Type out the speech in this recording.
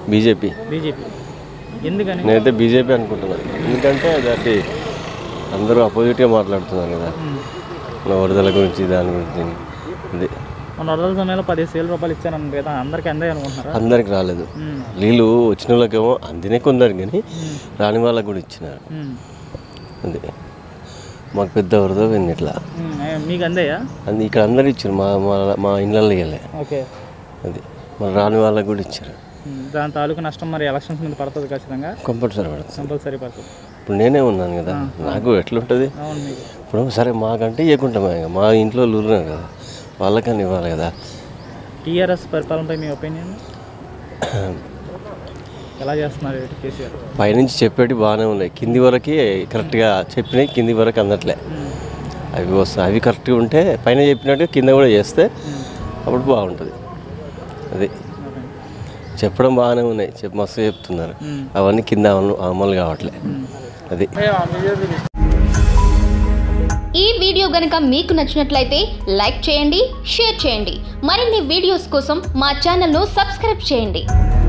BJP BJP ఎందుకని నేనైతే BJP అనుకుంటున్నాను ఎందుకంటే దాటి అందరూ అపోజిట్గా మాట్లాడుతున్నారు కదా ఉమ్. మన వరదల గురించి దాని గురించి అది మన వరదల సమయంలో పదిహేను వేల రూపాయలు ఇచ్చారని కదా అందరికీ అందాయి అనుకుంటున్నారా అందరికి రాలేదు ఉమ్. నీళ్ళు వచ్చిన వాళ్ళకేమో అందినే కొందరు కానీ రాని వాళ్ళకి కూడా ఇచ్చినారు ఉమ్. అది మాకు పెద్ద వరద పోయింది ఇట్లా ఉమ్. ఏ, మీకు అందాయా అది ఇక్కడ అందరు ఇచ్చారు మా మా మా ఇళ్ళల్లో ఇవ్వలే ఓకే అది మన రాని వాళ్ళకి కూడా ఇచ్చారు ఉమ్. దాని తాలూకు నష్టం మరి ఎలక్షన్స్ మీద పడుతుంది ఖచ్చితంగా కంపల్సరీ పడుతుంది కంపల్సరీ పడుతుంది ఇప్పుడు నేనే ఉన్నాను కదా నాకు ఎట్లుంటుంది అవును మీకు ఇప్పుడు సరే మాకంటే ఇవ్వకుంటాం ఇక మా ఇంట్లో లూరున్నారు కదా వాళ్ళకని ఇవ్వాలి కదా టీఆర్ఎస్ పరిపాలనపై మీ ఒపీనియన్ ఎలా చేస్తున్నారు ఇటు కేసీఆర్ పైనుంచి చెప్పేటి బాగానే ఉన్నాయి కింది వరకే కరెక్ట్గా చెప్పినాయి కింది వరకు అందట్లే ఉమ్. అవి వస్తాయి అవి కరెక్ట్గా ఉంటే పైన చెప్పినట్టు కింద కూడా చేస్తే అప్పుడు బాగుంటుంది అది ఓకే. చెప్పడం బాగానే ఉన్నాయి చెప్పి మస్తు చెప్తున్నారు ఉమ్. అవన్నీ కింద అమలు అమలు కావట్లే ఉమ్. అది ఈ వీడియో గనుక మీకు నచ్చినట్లయితే లైక్ చేయండి షేర్ చేయండి మరిన్ని వీడియోస్ కోసం మా ఛానల్ను సబ్స్క్రైబ్ చేయండి